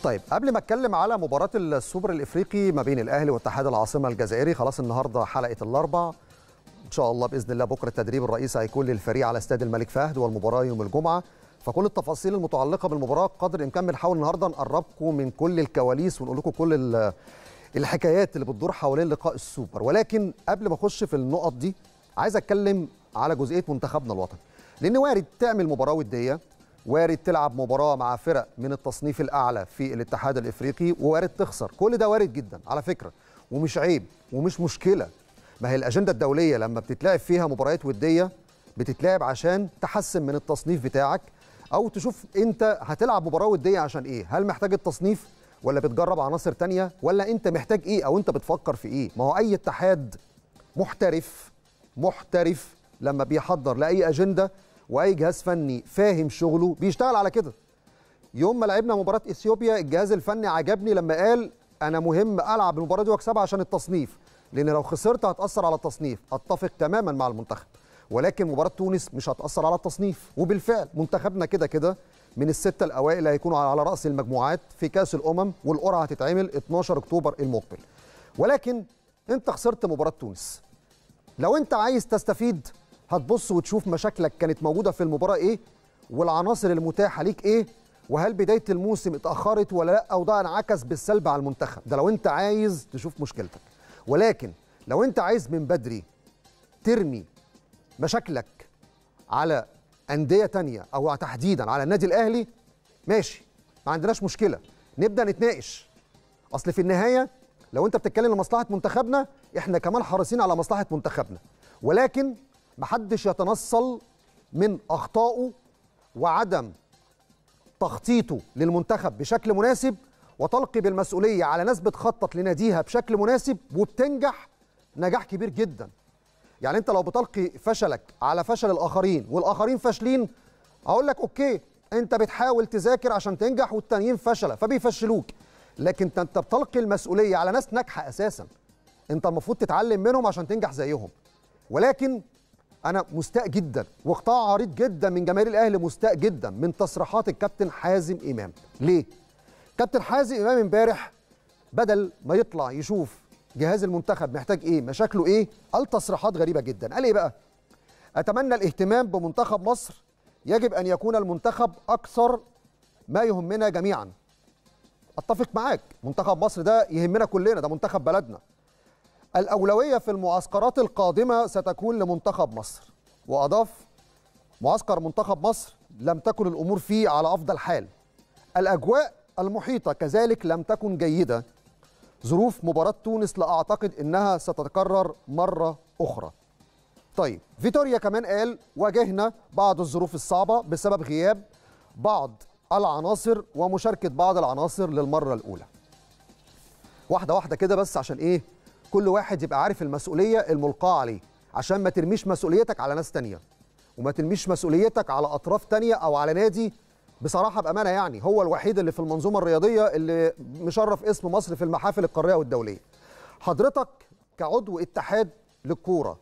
طيب قبل ما اتكلم على مباراه السوبر الافريقي ما بين الاهلي واتحاد العاصمه الجزائري خلاص النهارده حلقه الاربع ان شاء الله باذن الله بكره التدريب الرئيسي هيكون للفريق على استاد الملك فهد والمباراه يوم الجمعه فكل التفاصيل المتعلقه بالمباراه قدر الامكان بنحاول النهارده نقربكم من كل الكواليس ونقول لكم كل الحكايات اللي بتدور حوالين لقاء السوبر ولكن قبل ما اخش في النقط دي عايز اتكلم على جزئيه منتخبنا الوطني لان وارد تعمل مباراه وديه وارد تلعب مباراه مع فرق من التصنيف الاعلى في الاتحاد الافريقي ووارد تخسر كل ده وارد جدا على فكره ومش عيب ومش مشكله ما هي الاجنده الدوليه لما بتتلعب فيها مباريات وديه بتتلعب عشان تحسن من التصنيف بتاعك او تشوف انت هتلعب مباراه وديه عشان ايه هل محتاج التصنيف ولا بتجرب عناصر تانية ولا انت محتاج ايه او انت بتفكر في ايه ما هو اي اتحاد محترف محترف لما بيحضر لاي اجنده واي جهاز فني فاهم شغله بيشتغل على كده يوم ما لعبنا مباراه اثيوبيا الجهاز الفني عجبني لما قال انا مهم العب المباراه دي واكسبها عشان التصنيف لان لو خسرت هتاثر على التصنيف اتفق تماما مع المنتخب ولكن مباراه تونس مش هتاثر على التصنيف وبالفعل منتخبنا كده كده من السته الاوائل اللي هيكونوا على راس المجموعات في كاس الامم والقرعه هتتعمل 12 اكتوبر المقبل ولكن انت خسرت مباراه تونس لو انت عايز تستفيد هتبص وتشوف مشاكلك كانت موجوده في المباراه ايه والعناصر المتاحه ليك ايه وهل بدايه الموسم اتاخرت ولا لا او ده انعكس بالسلب على المنتخب ده لو انت عايز تشوف مشكلتك ولكن لو انت عايز من بدري ترمي مشاكلك على انديه تانية او تحديدا على النادي الاهلي ماشي ما عندناش مشكله نبدا نتناقش اصل في النهايه لو انت بتتكلم لمصلحه منتخبنا احنا كمان حريصين على مصلحه منتخبنا ولكن محدش يتنصل من اخطائه وعدم تخطيطه للمنتخب بشكل مناسب وتلقي بالمسؤوليه على ناس بتخطط لناديها بشكل مناسب وبتنجح نجاح كبير جدا يعني انت لو بتلقي فشلك على فشل الاخرين والاخرين فاشلين اقول لك اوكي انت بتحاول تذاكر عشان تنجح والتانيين فشله فبيفشلوك لكن انت بتلقي المسؤوليه على ناس ناجحه اساسا انت المفروض تتعلم منهم عشان تنجح زيهم ولكن انا مستاء جدا وقطاع عريض جدا من جماهير الاهلي مستاء جدا من تصريحات الكابتن حازم امام ليه كابتن حازم امام امبارح بدل ما يطلع يشوف جهاز المنتخب محتاج ايه مشاكله ايه قال تصريحات غريبه جدا قال ايه بقى اتمنى الاهتمام بمنتخب مصر يجب ان يكون المنتخب اكثر ما يهمنا جميعا اتفق معاك منتخب مصر ده يهمنا كلنا ده منتخب بلدنا الأولوية في المعسكرات القادمة ستكون لمنتخب مصر وأضاف معسكر منتخب مصر لم تكن الأمور فيه على أفضل حال الأجواء المحيطة كذلك لم تكن جيدة ظروف مباراة تونس لا أعتقد أنها ستتكرر مرة أخرى طيب فيتوريا كمان قال واجهنا بعض الظروف الصعبة بسبب غياب بعض العناصر ومشاركة بعض العناصر للمرة الأولى واحدة واحدة كده بس عشان إيه كل واحد يبقى عارف المسؤوليه الملقاه عليه عشان ما ترميش مسؤوليتك على ناس تانية وما ترميش مسؤوليتك على اطراف تانية او على نادي بصراحه بامانه يعني هو الوحيد اللي في المنظومه الرياضيه اللي مشرف اسم مصر في المحافل القاريه والدوليه حضرتك كعضو اتحاد للكوره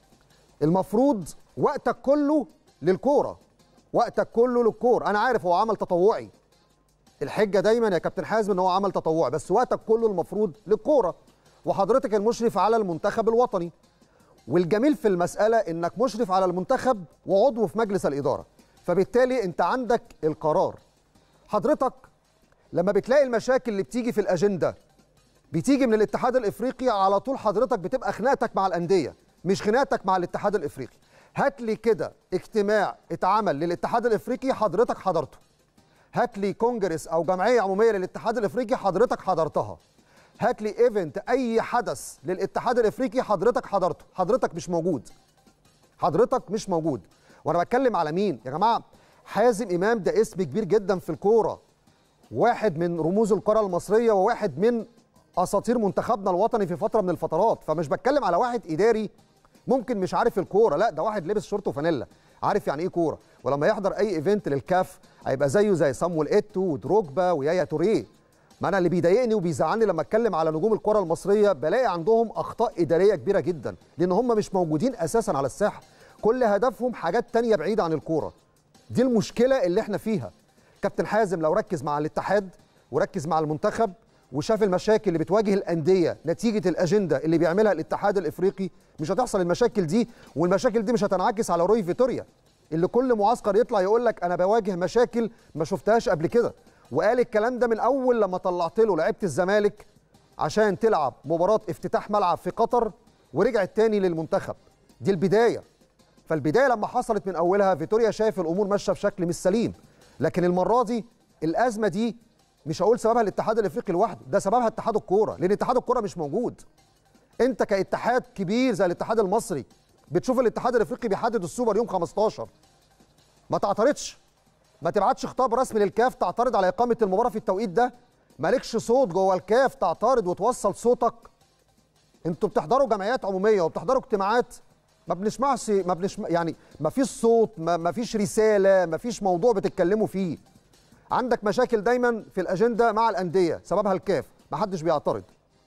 المفروض وقتك كله للكوره وقتك كله للكوره انا عارف هو عمل تطوعي الحجه دايما يا كابتن حازم ان هو عمل تطوعي بس وقتك كله المفروض للكوره وحضرتك المشرف على المنتخب الوطني والجميل في المسألة إنك مشرف على المنتخب وعضو في مجلس الإدارة فبالتالي أنت عندك القرار حضرتك لما بتلاقي المشاكل اللي بتيجي في الأجندة بتيجي من الاتحاد الإفريقي على طول حضرتك بتبقى خناقتك مع الأندية مش خناقتك مع الاتحاد الإفريقي هات لي كده اجتماع اتعمل للاتحاد الإفريقي حضرتك حضرته هات لي كونجرس أو جمعية عمومية للاتحاد الإفريقي حضرتك حضرتها هات لي ايفنت اي حدث للاتحاد الافريقي حضرتك حضرته حضرتك مش موجود حضرتك مش موجود وانا بتكلم على مين يا جماعه حازم امام ده اسم كبير جدا في الكوره واحد من رموز الكره المصريه وواحد من اساطير منتخبنا الوطني في فتره من الفترات فمش بتكلم على واحد اداري ممكن مش عارف الكوره لا ده واحد لابس شورت وفانيلا عارف يعني ايه كوره ولما يحضر اي ايفنت للكاف هيبقى زيه زي صامويل ايتو ودروجبا ويايا توريه ما انا اللي بيضايقني وبيزعلني لما اتكلم على نجوم الكره المصريه بلاقي عندهم اخطاء اداريه كبيره جدا لان هم مش موجودين اساسا على الساحه كل هدفهم حاجات تانية بعيده عن الكوره دي المشكله اللي احنا فيها كابتن حازم لو ركز مع الاتحاد وركز مع المنتخب وشاف المشاكل اللي بتواجه الانديه نتيجه الاجنده اللي بيعملها الاتحاد الافريقي مش هتحصل المشاكل دي والمشاكل دي مش هتنعكس على روي فيتوريا اللي كل معسكر يطلع يقول لك انا بواجه مشاكل ما شفتهاش قبل كده وقال الكلام ده من اول لما طلعت له لعيبه الزمالك عشان تلعب مباراه افتتاح ملعب في قطر ورجعت تاني للمنتخب دي البدايه فالبدايه لما حصلت من اولها فيتوريا شايف الامور ماشيه بشكل مش سليم لكن المره دي الازمه دي مش هقول سببها الاتحاد الافريقي لوحده ده سببها اتحاد الكوره لان اتحاد الكوره مش موجود انت كاتحاد كبير زي الاتحاد المصري بتشوف الاتحاد الافريقي بيحدد السوبر يوم 15 ما تعترضش ما تبعتش خطاب رسمي للكاف تعترض على اقامه المباراه في التوقيت ده مالكش صوت جوه الكاف تعترض وتوصل صوتك انتوا بتحضروا جمعيات عموميه وبتحضروا اجتماعات ما بنسمعش ما بنسمع يعني ما فيش صوت ما, ما فيش رساله ما فيش موضوع بتتكلموا فيه عندك مشاكل دايما في الاجنده مع الانديه سببها الكاف ما حدش بيعترض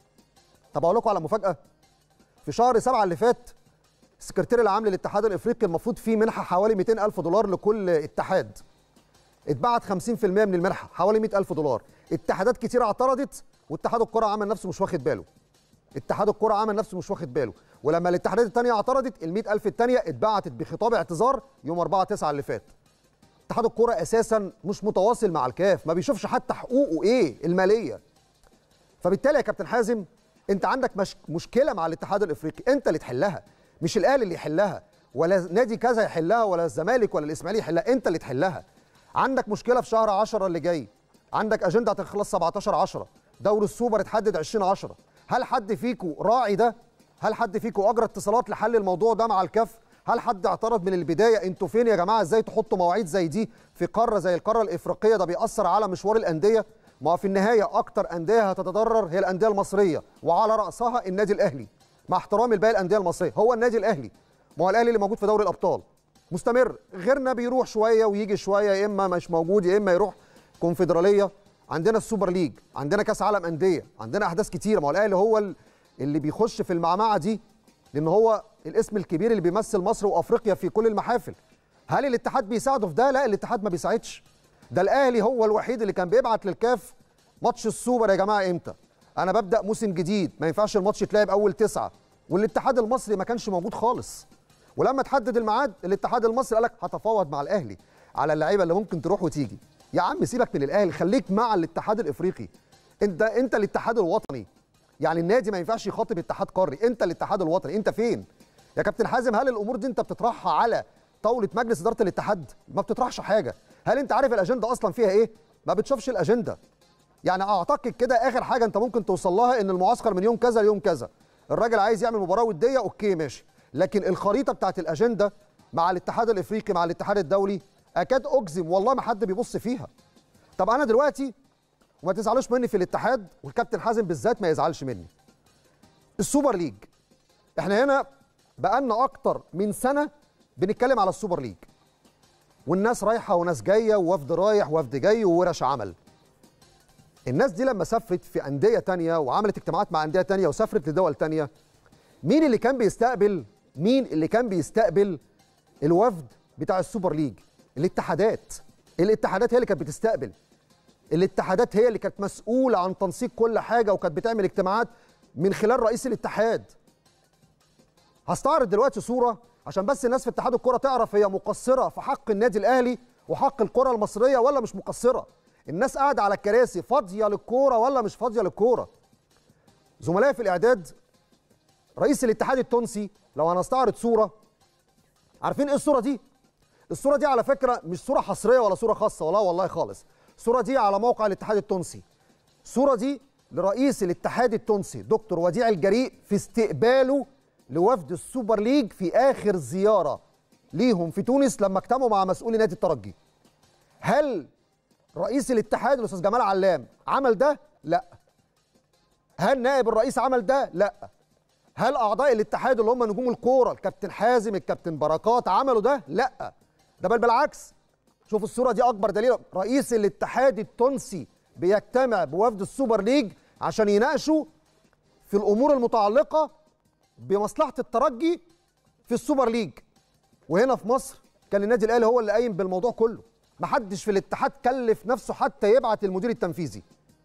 طب اقول لكم على مفاجاه في شهر سبعة اللي فات السكرتير العام للاتحاد الافريقي المفروض فيه منحه حوالي 200 الف دولار لكل اتحاد اتبعت 50% من المنحه حوالي 100 الف دولار اتحادات كتير اعترضت واتحاد الكره عمل نفسه مش واخد باله اتحاد الكره عمل نفسه مش واخد باله ولما الاتحادات الثانيه اعترضت ال 100000 الثانيه اتبعتت بخطاب اعتذار يوم 4 9 اللي فات اتحاد الكره اساسا مش متواصل مع الكاف ما بيشوفش حتى حقوقه ايه الماليه فبالتالي يا كابتن حازم انت عندك مش مشكله مع الاتحاد الافريقي انت اللي تحلها مش الاهلي اللي يحلها ولا نادي كذا يحلها ولا الزمالك ولا الاسماعيلي يحلها انت اللي تحلها عندك مشكله في شهر 10 اللي جاي عندك اجنده هتخلص 17 10 دوري السوبر اتحدد 20 10 هل حد فيكم راعي ده هل حد فيكم اجرى اتصالات لحل الموضوع ده مع الكاف هل حد اعترض من البدايه انتوا فين يا جماعه ازاي تحطوا مواعيد زي دي في قاره زي القاره الافريقيه ده بيأثر على مشوار الانديه ما هو في النهايه اكتر انديه هتتضرر هي الانديه المصريه وعلى راسها النادي الاهلي مع احترامي لباقي الانديه المصريه هو النادي الاهلي ما هو الاهلي اللي موجود في دوري الابطال مستمر غيرنا بيروح شويه ويجي شويه يا اما مش موجود يا اما يروح كونفدراليه عندنا السوبر ليج عندنا كاس عالم انديه عندنا احداث كتيره ما هو الاهلي هو اللي بيخش في المعمعه دي لان هو الاسم الكبير اللي بيمثل مصر وافريقيا في كل المحافل هل الاتحاد بيساعده في ده لا الاتحاد ما بيساعدش ده الاهلي هو الوحيد اللي كان بيبعت للكاف ماتش السوبر يا جماعه امتى انا ببدا موسم جديد ما ينفعش الماتش يتلعب اول تسعة والاتحاد المصري ما كانش موجود خالص ولما تحدد الميعاد الاتحاد المصري قال لك هتفاوض مع الاهلي على اللعيبه اللي ممكن تروح وتيجي يا عم سيبك من الاهلي خليك مع الاتحاد الافريقي انت انت الاتحاد الوطني يعني النادي ما ينفعش يخاطب اتحاد قاري انت الاتحاد الوطني انت فين يا كابتن حازم هل الامور دي انت بتطرحها على طاوله مجلس اداره الاتحاد ما بتطرحش حاجه هل انت عارف الاجنده اصلا فيها ايه ما بتشوفش الاجنده يعني اعتقد كده اخر حاجه انت ممكن توصل لها ان المعسكر من يوم كذا ليوم كذا الراجل عايز يعمل مباراه وديه اوكي ماشي لكن الخريطه بتاعت الاجنده مع الاتحاد الافريقي مع الاتحاد الدولي اكاد اجزم والله ما حد بيبص فيها طب انا دلوقتي وما تزعلوش مني في الاتحاد والكابتن حازم بالذات ما يزعلش مني السوبر ليج احنا هنا بقالنا اكتر من سنه بنتكلم على السوبر ليج والناس رايحه وناس جايه ووفد رايح ووفد جاي وورش عمل الناس دي لما سافرت في انديه تانية وعملت اجتماعات مع انديه تانية وسافرت لدول تانية مين اللي كان بيستقبل مين اللي كان بيستقبل الوفد بتاع السوبر ليج الاتحادات الاتحادات هي اللي كانت بتستقبل الاتحادات هي اللي كانت مسؤوله عن تنسيق كل حاجه وكانت بتعمل اجتماعات من خلال رئيس الاتحاد هستعرض دلوقتي صوره عشان بس الناس في اتحاد الكره تعرف هي مقصره في حق النادي الاهلي وحق الكره المصريه ولا مش مقصره الناس قاعده على الكراسي فاضيه للكوره ولا مش فاضيه للكوره زملائي في الاعداد رئيس الاتحاد التونسي لو هنستعرض صوره عارفين ايه الصوره دي الصوره دي على فكره مش صوره حصريه ولا صوره خاصه ولا والله خالص الصوره دي على موقع الاتحاد التونسي الصوره دي لرئيس الاتحاد التونسي دكتور وديع الجريء في استقباله لوفد السوبر ليج في اخر زياره ليهم في تونس لما اجتمعوا مع مسؤولي نادي الترجي هل رئيس الاتحاد الاستاذ جمال علام عمل ده لا هل نائب الرئيس عمل ده لا هل اعضاء الاتحاد اللي هم نجوم الكوره الكابتن حازم الكابتن بركات عملوا ده لا ده بل بالعكس شوف الصوره دي اكبر دليل رئيس الاتحاد التونسي بيجتمع بوفد السوبر ليج عشان يناقشوا في الامور المتعلقه بمصلحه الترجي في السوبر ليج وهنا في مصر كان النادي الاهلي هو اللي قايم بالموضوع كله محدش في الاتحاد كلف نفسه حتى يبعت المدير التنفيذي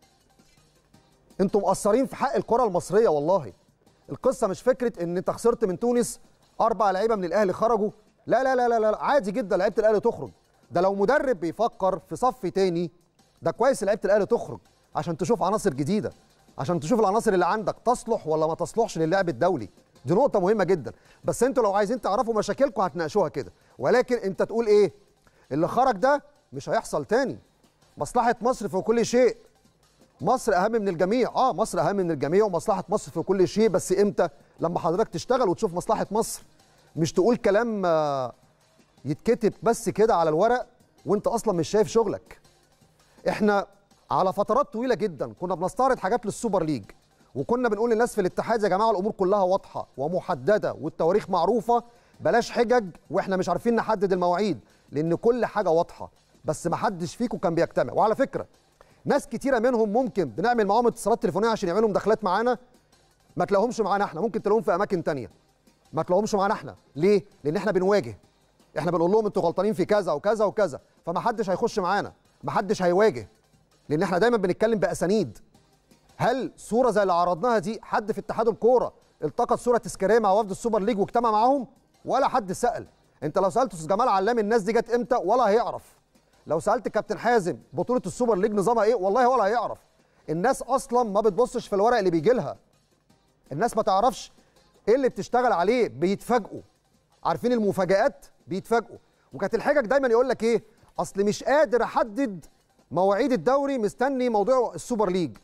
انتم مقصرين في حق الكره المصريه والله القصه مش فكره ان انت خسرت من تونس اربع لعيبه من الاهلي خرجوا لا لا لا لا, لا. عادي جدا لعيبه الاهلي تخرج ده لو مدرب بيفكر في صف تاني ده كويس لعيبه الاهلي تخرج عشان تشوف عناصر جديده عشان تشوف العناصر اللي عندك تصلح ولا ما تصلحش للعب الدولي دي نقطه مهمه جدا بس انتوا لو عايزين تعرفوا مشاكلكم هتناقشوها كده ولكن انت تقول ايه اللي خرج ده مش هيحصل تاني مصلحه مصر في كل شيء مصر اهم من الجميع اه مصر اهم من الجميع ومصلحه مصر في كل شيء بس امتى لما حضرتك تشتغل وتشوف مصلحه مصر مش تقول كلام آه، يتكتب بس كده على الورق وانت اصلا مش شايف شغلك احنا على فترات طويله جدا كنا بنستعرض حاجات للسوبر ليج وكنا بنقول للناس في الاتحاد يا جماعه الامور كلها واضحه ومحدده والتواريخ معروفه بلاش حجج واحنا مش عارفين نحدد المواعيد لان كل حاجه واضحه بس ما حدش فيكم كان بيجتمع وعلى فكره ناس كتيره منهم ممكن بنعمل معاهم اتصالات تليفونيه عشان يعملوا مداخلات معانا ما تلاقوهمش معانا احنا ممكن تلاقوهم في اماكن تانية ما تلاقوهمش معانا احنا ليه لان احنا بنواجه احنا بنقول لهم انتوا غلطانين في كذا وكذا وكذا فما حدش هيخش معانا ما حدش هيواجه لان احنا دايما بنتكلم باسانيد هل صوره زي اللي عرضناها دي حد في اتحاد الكوره التقط صوره تذكاريه مع وفد السوبر ليج واجتمع معاهم ولا حد سال انت لو سالت استاذ جمال علام الناس دي جت امتى ولا هيعرف لو سالت كابتن حازم بطوله السوبر ليج نظامها ايه والله ولا هيعرف الناس اصلا ما بتبصش في الورق اللي بيجي لها الناس ما تعرفش ايه اللي بتشتغل عليه بيتفاجئوا عارفين المفاجآت بيتفاجئوا وكانت الحجج دايما يقول لك ايه اصل مش قادر احدد مواعيد الدوري مستني موضوع السوبر ليج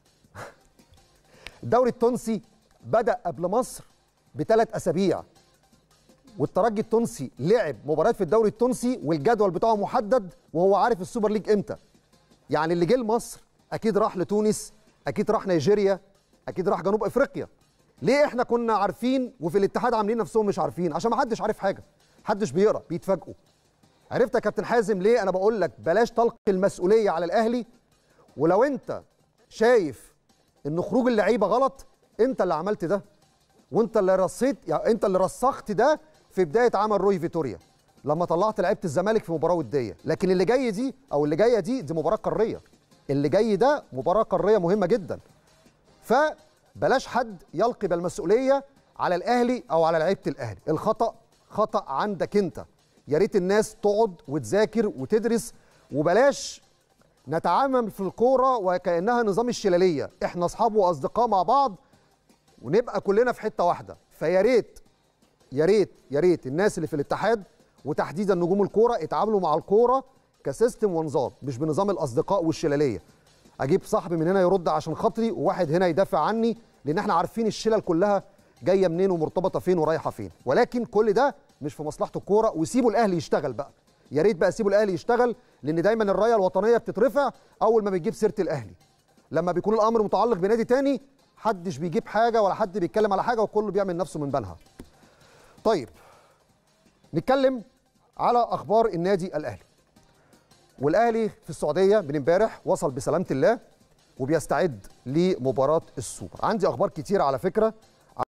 الدوري التونسي بدا قبل مصر بثلاث اسابيع والترجي التونسي لعب مباريات في الدوري التونسي والجدول بتاعه محدد وهو عارف السوبر ليج امتى يعني اللي جه لمصر اكيد راح لتونس اكيد راح نيجيريا اكيد راح جنوب افريقيا ليه احنا كنا عارفين وفي الاتحاد عاملين نفسهم مش عارفين عشان ما حدش عارف حاجه محدش بيقرا بيتفاجئوا عرفت يا كابتن حازم ليه انا بقول لك بلاش تلقي المسؤوليه على الاهلي ولو انت شايف ان خروج اللعيبه غلط انت اللي عملت ده وانت اللي رصيت يعني انت اللي رسخت ده في بدايه عمل روي فيتوريا لما طلعت لعيبه الزمالك في مباراه وديه لكن اللي جاي دي او اللي جايه دي دي مباراه قاريه اللي جاي ده مباراه قاريه مهمه جدا فبلاش حد يلقي بالمسؤوليه على الاهلي او على لعيبه الاهلي الخطا خطا عندك انت يا ريت الناس تقعد وتذاكر وتدرس وبلاش نتعامل في الكوره وكانها نظام الشلاليه احنا اصحاب واصدقاء مع بعض ونبقى كلنا في حته واحده فيا ريت يا ريت يا ريت الناس اللي في الاتحاد وتحديدا نجوم الكوره اتعاملوا مع الكوره كسيستم ونظام مش بنظام الاصدقاء والشلاليه اجيب صاحبي من هنا يرد عشان خاطري وواحد هنا يدافع عني لان احنا عارفين الشلل كلها جايه منين ومرتبطه فين ورايحه فين ولكن كل ده مش في مصلحه الكوره وسيبوا الاهلي يشتغل بقى يا ريت بقى سيبوا الاهلي يشتغل لان دايما الرايه الوطنيه بتترفع اول ما بتجيب سيره الاهلي لما بيكون الامر متعلق بنادي تاني حدش بيجيب حاجه ولا حد بيتكلم على حاجه وكله بيعمل نفسه من بنها طيب نتكلم على اخبار النادي الاهلي والاهلي في السعوديه من امبارح وصل بسلامه الله وبيستعد لمباراه السوبر عندي اخبار كتير على فكره